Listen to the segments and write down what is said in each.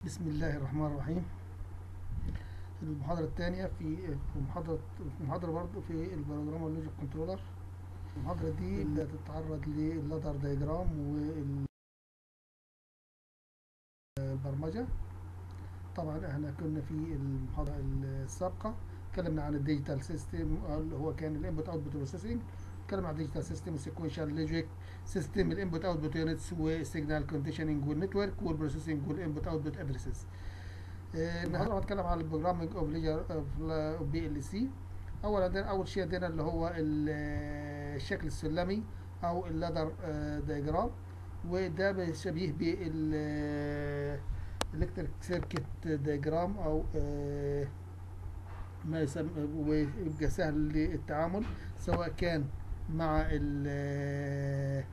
بسم الله الرحمن الرحيم المحاضرة الثانية في في محاضرة في محاضرة برضه في البروجرام واللوجيك كنترولر المحاضرة دي بتتعرض لللادر دايجرام والبرمجة طبعا احنا كنا في المحاضرة السابقة اتكلمنا عن الديجيتال سيستم اللي هو كان الانبوت اوتبوت بروسيسنج اتكلمنا عن الديجيتال سيستم والسيكونشال لوجيك سيستم الانبوت اوتبوت يونتس والسيجنال كونديشننج والنتورك والبروسيسنج والانبوت اوتبوت ادريسز النهارده هنتكلم عن البروجرامنج اوف ليجر اوف بي ال سي اول عندنا اول شيء عندنا اللي هو الشكل السلمي او اللادر دايجرام وده شبيه بال الكتريك سيركت دايجرام او ما يسمى ويبقى سهل للتعامل سواء كان مع ال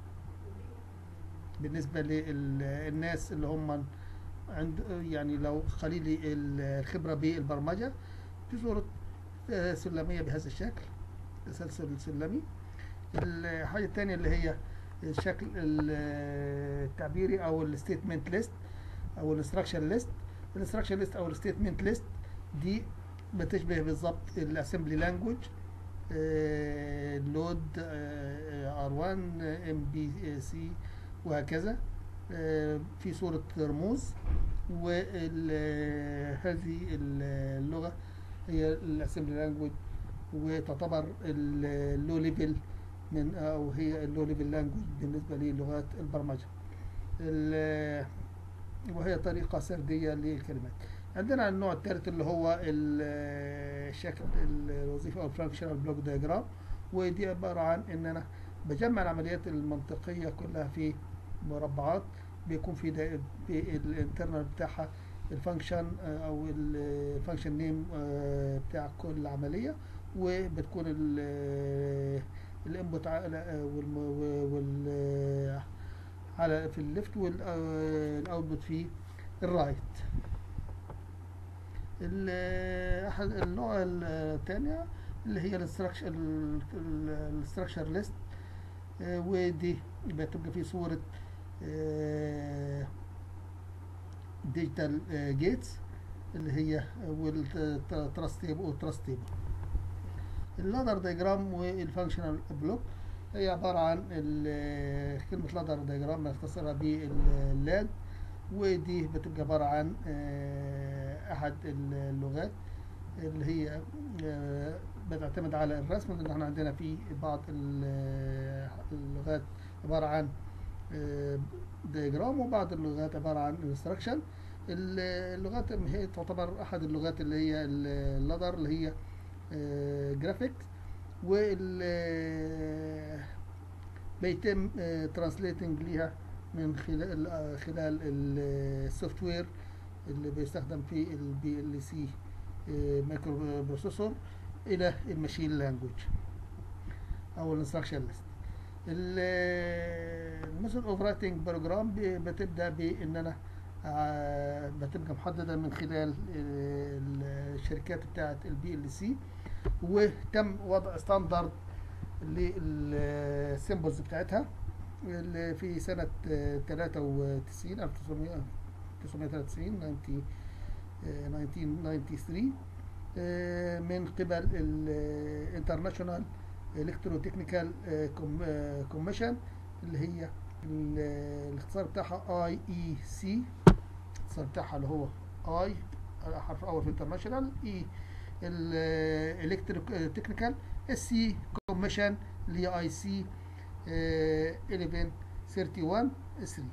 بالنسبه للناس اللي هم عند يعني لو قليل الخبره بالبرمجه في صوره سلميه بهذا الشكل تسلسل سلمي الحاجه الثانيه اللي هي الشكل التعبيري او الستيتمنت ليست او الانستراكشن ليست الانستراكشن ليست او الستيتمنت ليست دي بتشبه بالظبط الاسمبلي لانجوج لود ار 1 ام بي سي وهكذا في صورة رموز وهذه اللغة هي الاسمبلي لانجوج وتعتبر اللو ليفل من او هي اللو ليفل لانجوج بالنسبة للغات البرمجة وهي طريقة سردية للكلمات عندنا النوع الثالث اللي هو الشكل الوظيفي او الفانكشنال بلوك دايجرام ودي عبارة عن ان انا بجمع العمليات المنطقية كلها في مربعات بيكون في في الانترنال بتاعها الفانكشن او الفانكشن نيم بتاع كل عمليه وبتكون الانبوت وال على في الليفت والاوتبوت في الرايت احد النوع الثانيه اللي هي الاستراكشر الاستراكشر ليست ودي بتبقى في صوره ديجيتال جيتس اللي هي والتراست تيبل والتراست تيبل اللادر دايجرام والفانكشنال بلوك هي عبارة عن كلمة لادر دايجرام نختصرها باللاد ودي بتبقى عبارة عن أحد اللغات اللي هي بتعتمد على الرسم لأن احنا عندنا في بعض اللغات عبارة عن دياجرام وبعض اللغات عبارة عن انستراكشن اللغات هي تعتبر أحد اللغات اللي هي اللادر اللي هي جرافيكس وال بيتم ترانسليتنج ليها من خلال خلال السوفت وير اللي بيستخدم في البي ال سي مايكرو بروسيسور الى الماشين لانجوج او الانستراكشن ليست الميثود اوف رايتنج بروجرام بتبدا بان انا بتبقى محدده من خلال الشركات بتاعه البي ال سي وتم وضع ستاندرد للسيمبلز بتاعتها اللي في سنه 93 1993 1993 من قبل الانترناشونال الكترو تكنيكال كوميشن اللي هي الاختصار بتاعها اي اي سي الاختصار بتاعها اللي هو اي حرف اول في انترناشونال اي الكترو تكنيكال اس سي كوميشن اللي هي اي سي 1131 3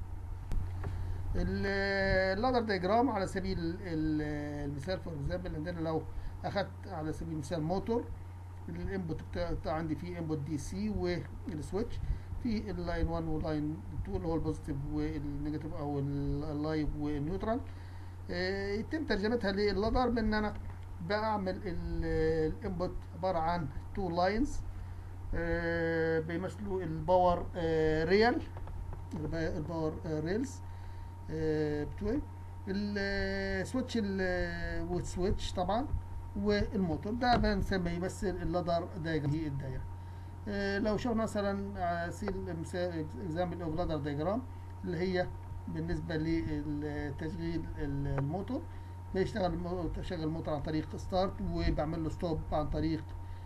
اللادر دايجرام على سبيل المثال فور اكزامبل عندنا لو اخدت على سبيل المثال موتور الانبوت بتاع عندي فيه انبوت دي سي والسويتش في اللاين 1 واللاين 2 اللي هو البوزيتيف والنيجاتيف او اللايف والنيوترال يتم ترجمتها لللادر بان انا بعمل الانبوت عباره عن تو لاينز بيمثلوا الباور ريال الباور ريلز بتوعي السويتش والسويتش طبعا والموتور ده بنسميه يمثل اللادر دايجرام هي الدايره لو شفنا مثلا سيل مثال اكزامبل اوف لادر دايجرام اللي هي بالنسبه لتشغيل الموتور بيشتغل المو- تشغل الموتور عن طريق ستارت وبعمل له ستوب عن طريق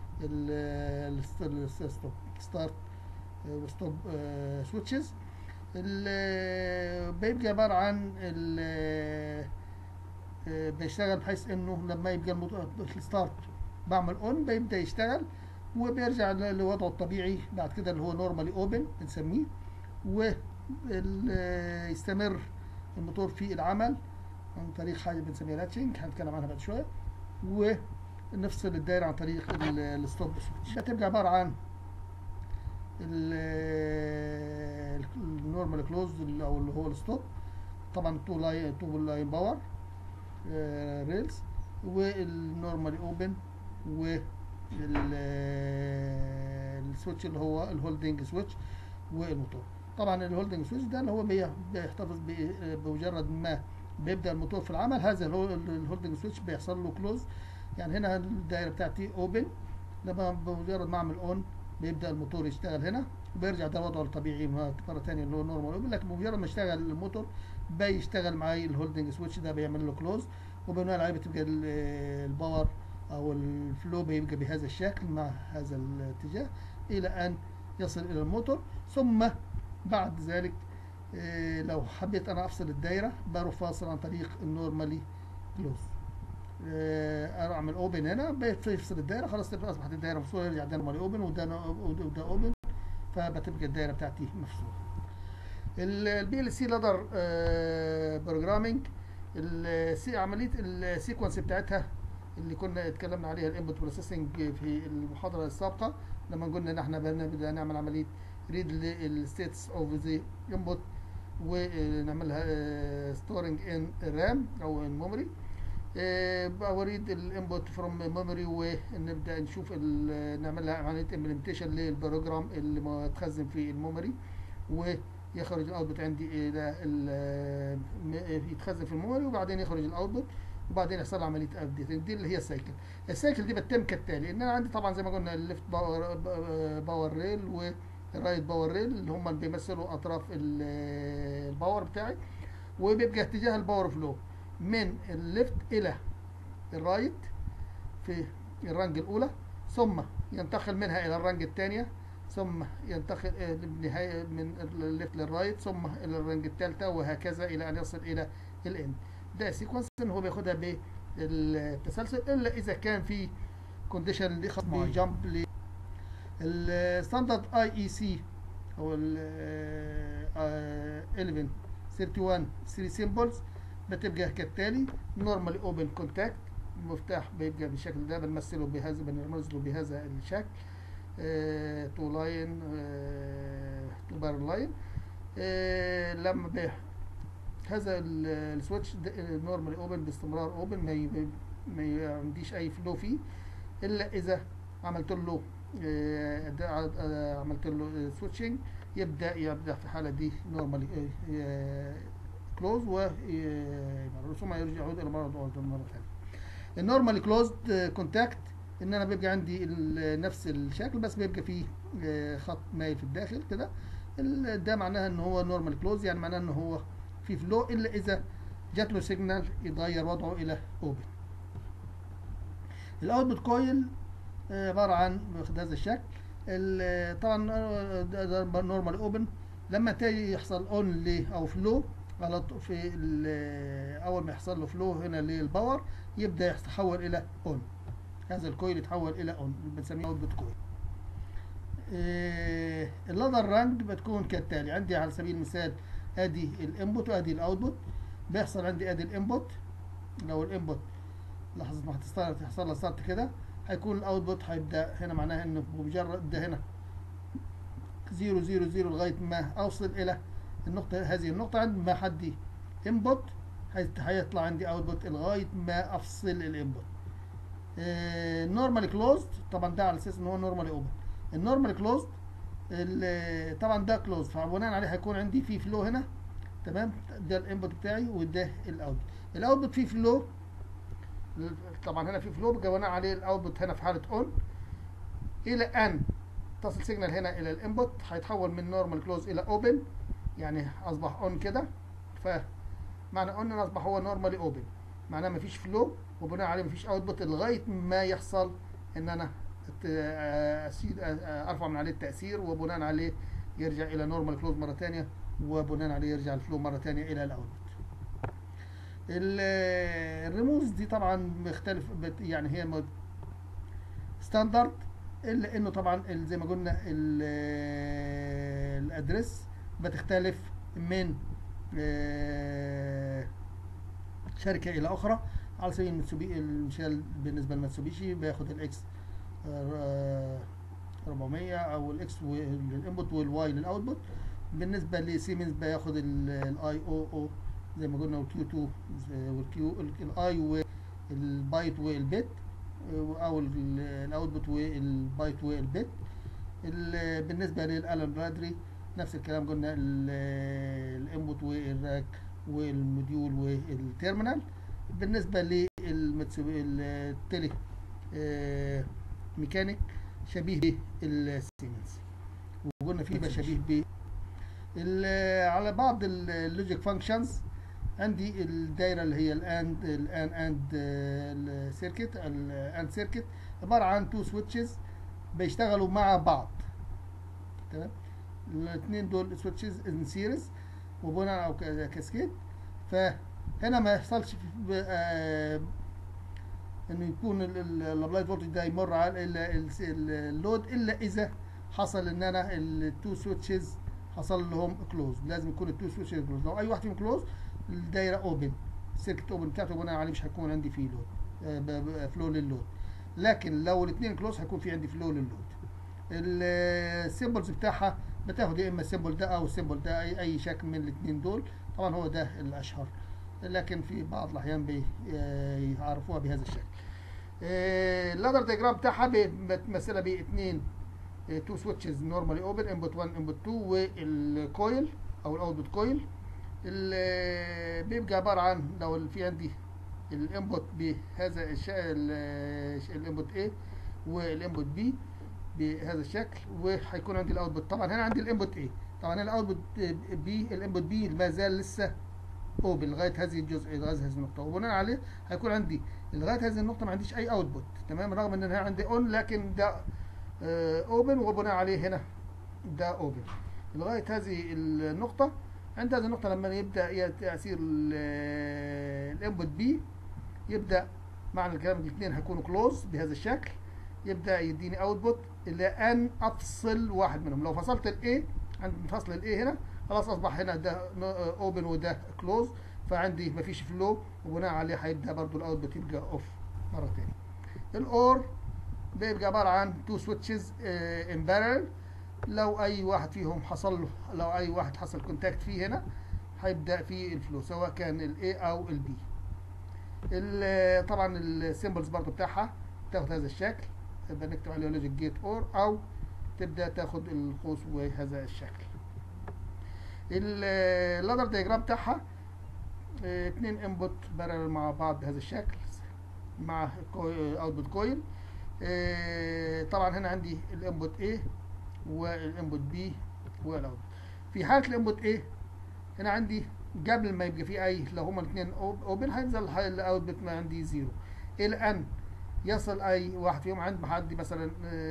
الستوب ستارت وستوب سويتشز بيبقى عباره عن ال- آه، بيشتغل بحيث انه لما يبقى الموتور الستارت بعمل اون بيبدا يشتغل وبيرجع ل- لوضعه الطبيعي بعد كده اللي هو نورمالي اوبن بنسميه ويستمر الموتور في العمل عن طريق حاجه بنسميها لاتشنج هنتكلم عنها بعد شويه ونفصل الدايره عن طريق ال- الستوب سويتش هتبقى عباره عن النورمال كلوز او اللي هو الستوب طبعا تو لاين تو لاين باور ريلز والنورمالي اوبن و السويتش اللي هو الهولدنج سويتش والموتور طبعا الهولدنج سويتش ده اللي هو بي- بيحتفظ ب- بمجرد ما بيبدا الموتور في العمل هذا اللي هو الهولدنج سويتش بيحصل له كلوز يعني هنا الدايره بتاعتي اوبن لما بمجرد ما اعمل اون بيبدا الموتور يشتغل هنا وبيرجع ده وضعه الطبيعي مره ثانيه اللي هو نورمال اوبن لكن بمجرد ما يشتغل الموتور بيشتغل معايا الهولدنج سويتش ده بيعمل له كلوز وبناء عليه بتبقى ال- الباور او الفلو بيبقى بهذا الشكل مع هذا الاتجاه الى ان يصل الى الموتور ثم بعد ذلك آه، لو حبيت انا افصل الدايره بروح فاصل عن طريق النورمالي كلوز آه، اعمل اوبن هنا بيفصل الدايره خلاص تبقى اصبحت الدايره مفصوله يرجع ده نورمالي اوبن وده وده وده اوبن فبتبقى الدايره بتاعتي مفصوله البي ال سي لادر بروجرامينج عمليه السيكونس بتاعتها اللي كنا اتكلمنا عليها الانبوت بروسيسنج في المحاضره السابقه لما قلنا ان احنا بدنا بدنا نعمل عمليه ريد للستيتس اوف ذا انبوت ونعملها ستورنج ان رام او ان ميموري بوريد الانبوت فروم ميموري ونبدا نشوف ال- نعملها عمليه امبلمنتيشن للبروجرام اللي متخزن في الميموري ويخرج الاوتبوت عندي الى ال- م- يتخزن في الميموري وبعدين يخرج الاوتبوت وبعدين يحصل له عمليه ابديت دي اللي هي السايكل السايكل دي بتتم كالتالي ان انا عندي طبعا زي ما قلنا الليفت باور باور ريل والرايت باور ريل اللي هم اللي بيمثلوا اطراف ال- الباور بتاعي وبيبقى اتجاه الباور فلو من الليفت الى الرايت في الرنج الاولى ثم ينتقل منها الى الرنج الثانيه ثم ينتقل إلى النهايه من الليفت للرايت ثم الى الرنج الثالثه وهكذا الى ان يصل الى الاند ده سيكونس ان هو بياخدها بالتسلسل الا اذا كان في كونديشن اللي خاص معين. بجامب ل الستاندرد اي اي سي او ال 11 31 3 سيمبلز بتبقى كالتالي نورمالي اوبن كونتاكت المفتاح بيبقى بالشكل ده بنمثله بهذا بنرمز له بهذا الشكل تو لاين تو بار لاين لما ب هذا ال- السويتش نورمالي اوبن باستمرار اوبن ما ي- ما عنديش اي فلو فيه الا اذا عملت له آه، ده ع- آه، عملت له سويتشنج يبدا يبدا في الحاله دي نورمالي كلوز و ثم يرجع يعود الى مره أخرى مره ثانيه النورمالي كلوزد كونتاكت ان انا بيبقى عندي ال- نفس الشكل بس بيبقى فيه آه، خط مايل في الداخل كده ال- ده معناها ان هو نورمال كلوز يعني معناه ان هو في فلو الا اذا جات له سيجنال يتغير وضعه الى اوبن الاوتبوت كويل عباره عن بهذا الشكل ال- طبعا آه، ده ده نورمال اوبن لما تيجي يحصل اون ل او فلو على ط- في ال- اول ما يحصل له فلو هنا للباور يبدا يتحول الى اون هذا الكويل يتحول الى اون بنسميه اوتبوت كويل آه، اللادر رانج بتكون كالتالي عندي على سبيل المثال ادي الانبوت وادي الاوتبوت بيحصل عندي ادي الانبوت لو الانبوت لحظة ما هتستارت يحصل لها ستارت كده هيكون الاوتبوت هيبدا هنا معناها انه بمجرد ده هنا زيرو زيرو زيرو لغايه ما اوصل الى النقطه هذه النقطه عند ما حدي انبوت هيطلع عندي اوتبوت لغايه ما افصل الانبوت نورمالي كلوزد طبعا ده على اساس ان هو نورمالي اوبن النورمالي كلوزد طبعا ده كلوز فبناء عليه هيكون عندي في فلو هنا تمام ده الانبوت بتاعي وده الاوتبوت الاوتبوت فيه فلو طبعا هنا في فلو بناء عليه الاوتبوت هنا في حاله اون الى ان تصل سيجنال هنا الى الانبوت هيتحول من نورمال كلوز الى اوبن يعني اصبح اون كده فمعنى ان اصبح هو نورمالي اوبن معناه مفيش فلو وبناء عليه مفيش اوتبوت لغايه ما يحصل ان انا ت- أسيد- ارفع من عليه التاثير وبناء عليه يرجع الى نورمال كلوز مره ثانيه وبناء عليه يرجع الفلو مره ثانيه الى الاوتبوت ال- الرموز دي طبعا مختلف بت- يعني هي مود- ستاندرد الا انه طبعا ال- زي ما قلنا ال- الادرس بتختلف من آه، شركه الى اخرى على سبيل المتسوبي المثال بالنسبه للمتسوبيشي بياخد الاكس 400 او الاكس للانبوت والواي للاوتبوت بالنسبه لسيمنز بياخد الاي او او زي ما قلنا والكيو 2 والكيو الاي والبايت والبت او ال- الاوتبوت والبايت والبت ال- بالنسبه للالان برادري نفس الكلام قلنا ال- الانبوت والراك والموديول والتيرمينال بالنسبه للمتسوبي التلي آه، ميكانيك شبيه بالسيمنز وقلنا فيه يبقى شبيه ب ال- على بعض ال- اللوجيك فانكشنز عندي الدايره اللي هي الاند الان اند السيركت الاند سيركت عباره عن تو سويتشز بيشتغلوا مع بعض تمام الاثنين دول سويتشز ان سيريز وبناء او ك- كاسكيد فهنا ما يحصلش في- ب- آه، انه يكون الابلايد فولتج ده يمر على ال- ال- ال- اللود الا اذا حصل ان انا التو سويتشز حصل لهم كلوز لازم يكون التو سويتشز كلوز لو اي واحد فيهم كلوز الدايره اوبن السيركت اوبن بتاعته بناء عليه مش هيكون عندي فيه لود فلو لللود لكن لو الاثنين كلوز هيكون في عندي فلو لللود السيمبلز بتاعها بتاخد يا اما السيمبل ده او السيمبل ده اي اي شكل من الاثنين دول طبعا هو ده الاشهر لكن في بعض الاحيان بيعرفوها بهذا الشكل اللادر ديجرام بتاعها بتمثلها باثنين تو سويتشز نورمالي اوبن انبوت 1 انبوت 2 والكويل او الاوتبوت كويل ال- بيبقى عباره عن لو في عندي الانبوت بهذا الانبوت A والانبوت B بهذا الشكل وهيكون عندي الاوتبوت طبعا هنا عندي الانبوت A طبعا هنا الاوتبوت B الانبوت B ما زال لسه اوبن لغايه هذه الجزء لغايه هذه النقطه وبناء عليه هيكون عندي لغايه هذه النقطه ما عنديش اي اوتبوت تمام رغم ان هنا عندي اون لكن ده اوبن وبناء عليه هنا ده اوبن لغايه هذه النقطه عند هذه النقطه لما يبدا تاثير الانبوت بي يبدا معنى الكلام الاثنين هيكونوا كلوز بهذا الشكل يبدا يديني اوتبوت الى ان افصل واحد منهم لو فصلت الاي عند فصل الاي هنا خلاص اصبح هنا ده اوبن وده كلوز فعندي مفيش فلو وبناء عليه هيبدا برضو الاوتبوت يبقى اوف مره ثانيه الاور بيبقى عباره عن تو سويتشز ان بارل لو اي واحد فيهم حصل له لو اي واحد حصل كونتاكت فيه هنا هيبدا فيه الفلو سواء كان الاي او البي طبعا السيمبلز برضو بتاعها تاخد هذا الشكل يبقى نكتب عليه لوجيك جيت اور او تبدا تاخد القوس بهذا الشكل اللادر دياجرام بتاعها اتنين انبوت بارل مع بعض بهذا الشكل مع اوتبوت كويل طبعا هنا عندي الانبوت A والانبوت B والاوتبوت في حاله الانبوت A هنا عندي قبل ما يبقى في اي لو هما الاثنين اوبن هينزل الاوتبوت ما عندي زيرو الى ان يصل اي واحد فيهم عند عندي مثلا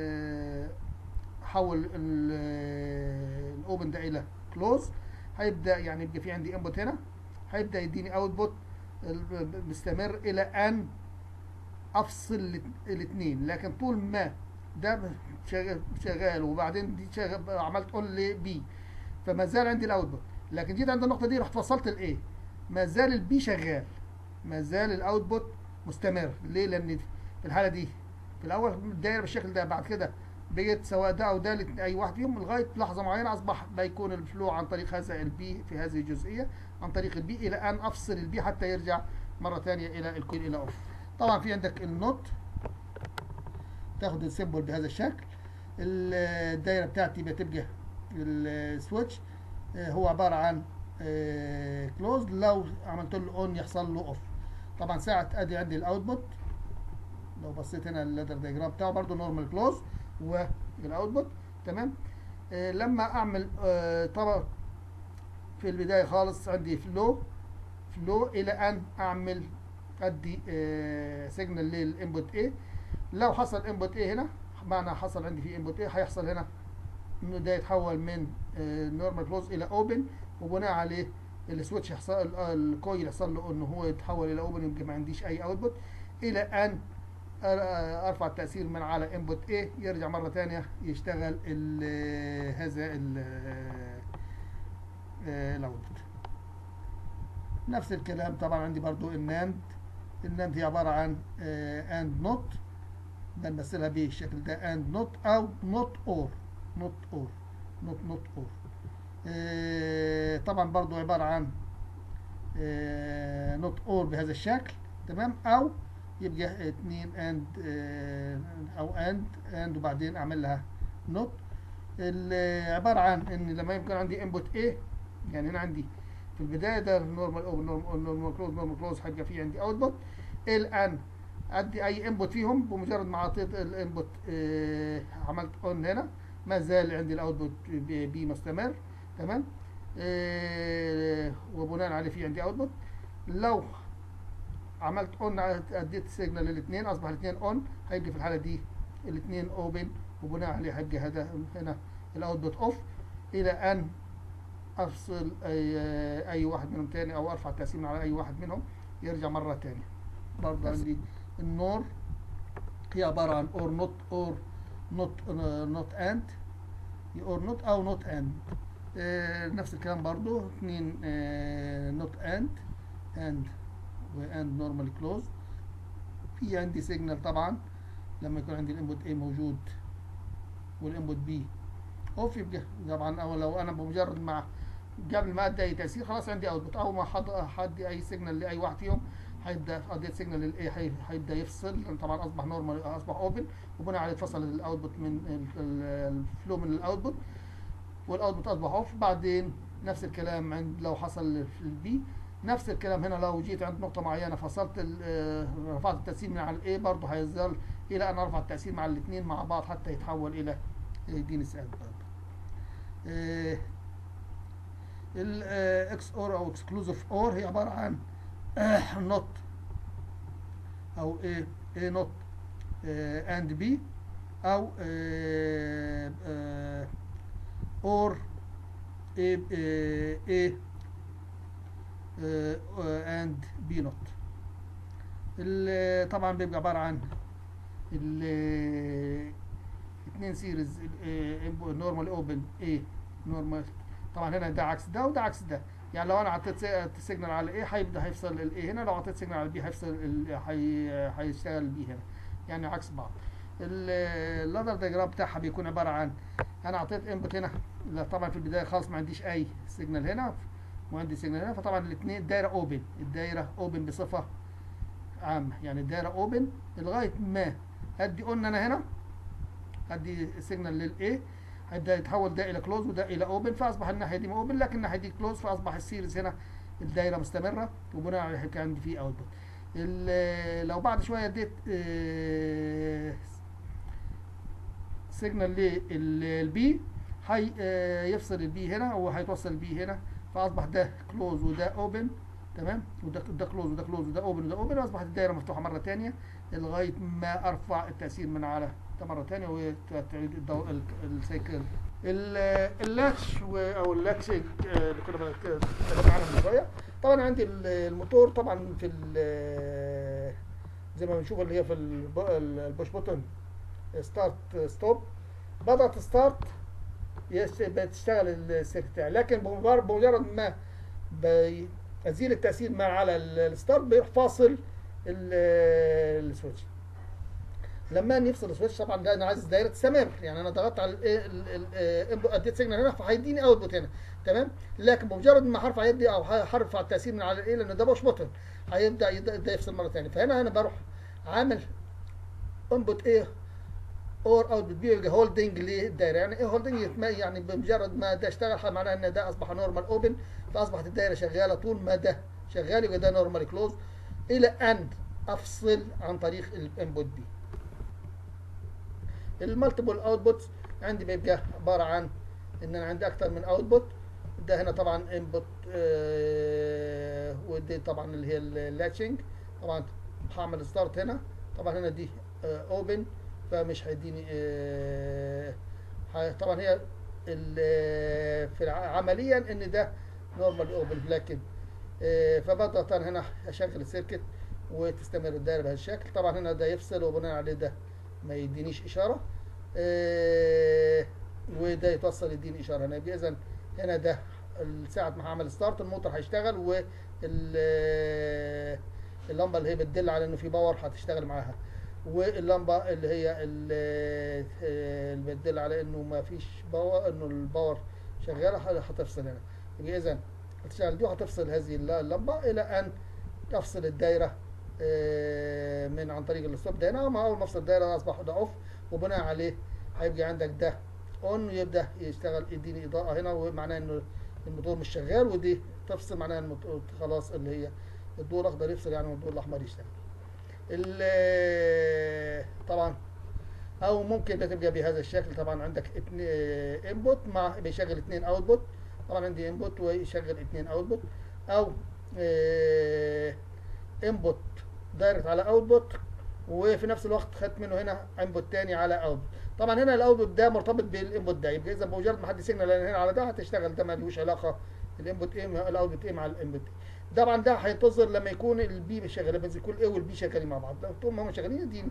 حول الاوبن ده الى كلوز هيبدا يعني يبقى في عندي انبوت هنا هيبدا يديني اوتبوت مستمر الى ان افصل الاثنين لكن طول ما ده شغال وبعدين دي شغال عملت اون لبي فما زال عندي الاوتبوت لكن جيت عند النقطه دي رحت فصلت الاي ما زال البي شغال ما زال الاوتبوت مستمر ليه لان في الحاله دي في الاول الدايره بالشكل ده بعد كده بقيت سواء ده او ده اي واحد فيهم لغايه لحظه معينه اصبح بيكون الفلو عن طريق هذا البي في هذه الجزئيه عن طريق البي الى ان افصل البي حتى يرجع مره ثانيه الى الكويل الى اوف طبعا في عندك النوت تاخد السيمبل بهذا الشكل الدايره بتاعتي بتبقى السويتش هو عباره عن كلوز لو عملت له اون يحصل له اوف طبعا ساعه ادي عندي الاوتبوت لو بصيت هنا الليدر دياجرام بتاعه برده نورمال كلوز والاوتبوت تمام لما اعمل طبعا في البدايه خالص عندي فلو فلو الى ان اعمل ادي سيجنال للانبوت A لو حصل انبوت A هنا معنى حصل عندي في انبوت A هيحصل هنا انه ده يتحول من نورمال كلوز الى اوبن وبناء عليه السويتش يحصل ال- الكويل يحصل له انه هو يتحول الى اوبن يبقى ما عنديش اي اوتبوت الى ان أر- ارفع التاثير من على انبوت A يرجع مره ثانيه يشتغل ال- هذا الاوتبوت نفس الكلام طبعا عندي برضو الناند الناند هي عباره عن اند نوت بنمثلها بالشكل ده اند نوت او نوت اور نوت اور نوت نوت اور طبعا برضو عباره عن نوت اور بهذا الشكل تمام او يبقى اتنين اند او اند اند وبعدين اعمل لها نوت عباره عن ان لما يكون عندي انبوت A يعني هنا عندي في البدايه ده نورمال اوبن نورمال كلوز نورمال كلوز هيبقى في عندي اوتبوت الان ادي اي انبوت فيهم بمجرد ما اعطيت الانبوت آه عملت اون هنا ما زال عندي الاوتبوت بي مستمر تمام آه وبناء عليه في عندي اوتبوت لو عملت اون اديت سيجنال للاثنين اصبح الاثنين اون هيبقى في الحاله دي الاثنين اوبن وبناء عليه هيبقى هذا هنا الاوتبوت اوف الى ان افصل اي اي واحد منهم تاني او ارفع التقسيم على اي واحد منهم يرجع مره تانية برضه عندي النور هي عباره عن اور نوت اور نوت نوت اند اور نوت او نوت اند نفس الكلام برضو اثنين نوت اند اند واند نورمالي كلوز في عندي سيجنال طبعا لما يكون عندي الانبوت A موجود والانبوت B اوف يبقى طبعا او لو انا بمجرد ما قبل ما ادي اي تاثير خلاص عندي اوتبوت اول ما حدي اي سيجنال لاي واحد فيهم هيبدا اديت سيجنال للاي هيبدا يفصل لان طبعا اصبح نورمال اصبح اوبن وبناء عليه فصل الاوتبوت من الفلو من الاوتبوت والاوتبوت اصبح اوف بعدين نفس الكلام عند لو حصل في البي نفس الكلام هنا لو جيت عند نقطه معينه فصلت رفعت التاثير من على الاي برضه هيظل الى ان ارفع التاثير مع الاثنين مع بعض حتى يتحول الى يديني سؤال برضه الاكس اور او اكسكلوزيف اور هي عباره عن نوت او ايه ايه نوت اند بي او اور ايه ايه اند بي نوت طبعا بيبقى عباره عن اثنين سيريز نورمال اوبن ايه نورمال طبعا هنا ده عكس ده وده عكس ده يعني لو انا حطيت سيجنال على الاي هيبدا هيفصل الاي هنا لو حطيت سيجنال على البي هيفصل هيشتغل البي هنا يعني عكس بعض اللادر ديجرام بتاعها بيكون عباره عن انا اعطيت انبوت هنا لا طبعا في البدايه خالص ما عنديش اي سيجنال هنا وعندي سيجنال هنا فطبعا الاثنين الدايره اوبن الدايره اوبن بصفه عامه يعني الدايره اوبن لغايه ما ادي قلنا انا هنا ادي سيجنال للاي هيبدا يتحول ده الى كلوز وده الى اوبن فاصبح الناحيه دي اوبن لكن الناحيه دي كلوز فاصبح السيريز هنا الدايره مستمره وبناء عليه كان عندي فيه اوتبوت لو بعد شويه اديت سيجنال للبي هي يفصل البي هنا وهيتوصل البي هنا فاصبح ده كلوز وده اوبن تمام وده ده كلوز وده كلوز وده اوبن وده اوبن اصبحت الدايره مفتوحه مره ثانيه لغايه ما ارفع التاثير من على ده مره ثانيه وتعيد السيكل اللاتش او اللاتش اللي كنا بنتكلم عنها من شويه طبعا عندي الموتور طبعا في زي ما بنشوف اللي هي في البوش بوتن ستارت ستوب بدات ستارت بتشتغل السيركت بتاعي لكن بمجرد ما ازيل التاثير ما على الستارت بيروح فاصل السويتش لما يفصل السويتش طبعا ده انا عايز الدايره تستمر يعني انا ضغطت على اديت سيجنال هنا فهيديني اوتبوت هنا تمام لكن بمجرد ما هرفع يدي او هرفع التاثير من على الايه لان ده بوش بوتن هيبدا يبدا يفصل مره ثانيه فهنا انا بروح عامل انبوت ايه اور اوتبوت بي يبقى هولدنج للدايره يعني ايه هولدنج يعني بمجرد ما ده اشتغل معناه ان ده اصبح نورمال اوبن فاصبحت الدايره شغاله طول ما ده شغال يبقى ده نورمال كلوز الى ان افصل عن طريق الانبوت بي المالتيبل اوتبوت عندي بيبقى عباره عن ان انا عندي اكتر من اوتبوت ده هنا طبعا انبوت ودي طبعا اللي هي اللاتشنج طبعا هعمل ستارت هنا طبعا هنا دي اوبن فمش هيديني آه، ه- طبعا هي ال- في الع- عمليا ان ده نورمال اوبن لكن آه، فبضغط انا هنا اشغل السيركت وتستمر الدائره بهذا الشكل طبعا هنا ده يفصل وبناء عليه ده ما يدينيش اشاره آه، وده يتوصل يديني اشاره هنا يبقى اذا هنا ده ساعة ما هعمل ستارت الموتور هيشتغل وال اللمبه اللي هي بتدل على انه في باور هتشتغل معاها واللمبه اللي هي ال- اللي بتدل على انه ما فيش باور انه الباور شغاله هتفصل هنا يبقى اذا هتشتغل دي وهتفصل هذه اللمبه الى ان تفصل الدايره آه، من عن طريق الستوب ده هنا مع اول ما افصل الدايره اصبح ده اوف وبناء عليه هيبقى عندك ده اون يبدا يشتغل يديني اضاءه هنا ومعناه انه الموتور مش شغال ودي تفصل معناها الموتور خلاص اللي هي الضوء الاخضر يفصل يعني والضوء الاحمر يشتغل ال- طبعا او ممكن ده تبقى بهذا الشكل طبعا عندك انبوت مع بيشغل اثنين اوتبوت طبعا عندي انبوت ويشغل اثنين اوتبوت او انبوت دايركت على اوتبوت وفي نفس الوقت خدت منه هنا انبوت تاني على اوتبوت طبعا هنا الاوتبوت ده مرتبط بالانبوت ده يبقى اذا بمجرد ما حد سيجنال هنا على ده هتشتغل ده ملوش علاقه الانبوت ايه الاوتبوت ايه مع الانبوت طبعا ده هينتظر لما يكون البي شغال لما يكون الاي والبي شغالين مع بعض لو طول ما هم شغالين دي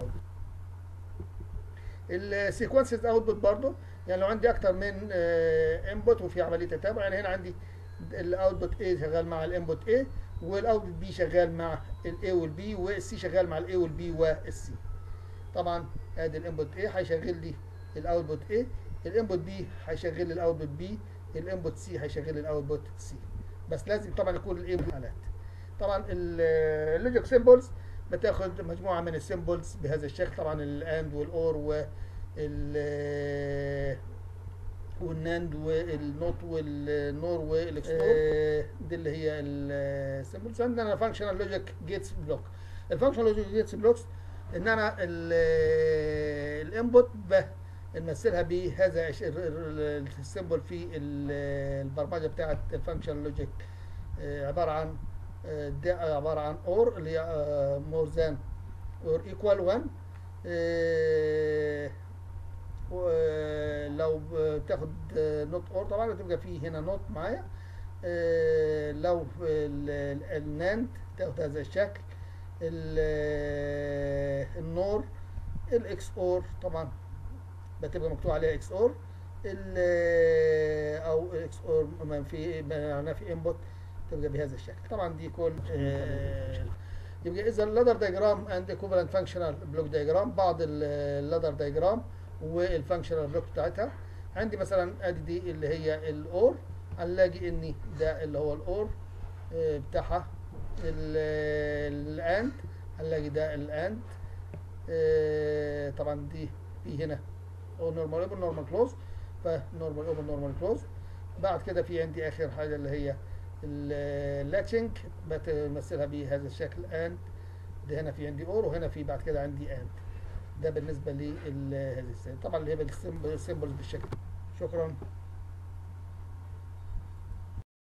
السيكونسز اوتبوت برضو يعني لو عندي اكتر من انبوت وفي عمليه تتابع يعني هنا عندي الاوتبوت A شغال مع الانبوت A والاوتبوت B شغال مع الاي والبي والسي شغال مع الاي والبي والسي طبعا ادي الانبوت A هيشغل لي الاوتبوت A الانبوت B هيشغل لي الاوتبوت B الانبوت C هيشغل لي الاوتبوت C بس لازم طبعا يكون الايه حالات طبعا اللوجيك سيمبلز بتاخد مجموعه من السيمبلز بهذا الشكل طبعا الاند والاور وال والناند والنوت والنور والاكسبور دي اللي هي السيمبلز عندنا فانكشنال لوجيك جيتس بلوك الفانكشنال لوجيك جيتس بلوكس ان انا الانبوت نمثلها بهذا السيمبل في البرمجه بتاعه الفانكشن لوجيك عباره عن ده عباره عن اور اللي هي مور ذان اور ايكوال 1 لو بتاخد نوت اور طبعا بتبقى فيه هنا نوت معايا لو الناند تاخد هذا الشكل النور الاكس اور طبعا بتبقى مكتوب عليها اكس اور او اكس اور في معناها في انبوت تبقى بهذا الشكل طبعا دي كل آه يبقى اذا اللادر دايجرام اند ايكوفالنت فانكشنال بلوك دايجرام بعض اللادر دايجرام والفانكشنال بلوك بتاعتها عندي مثلا ادي دي اللي هي الاور هنلاقي ان ده اللي هو الاور آه بتاعها الاند هنلاقي ده الاند آه طبعا دي في هنا نورمال اوبن نورمال كلوز فنورمال اوبن نورمال كلوز بعد كده في عندي اخر حاجه اللي هي اللاتشنج بتمثلها بهذا الشكل اند ده هنا في عندي اور وهنا في بعد كده عندي اند ده بالنسبه لهذه السيمبل طبعا اللي هي بالسيمبلز بالشكل شكرا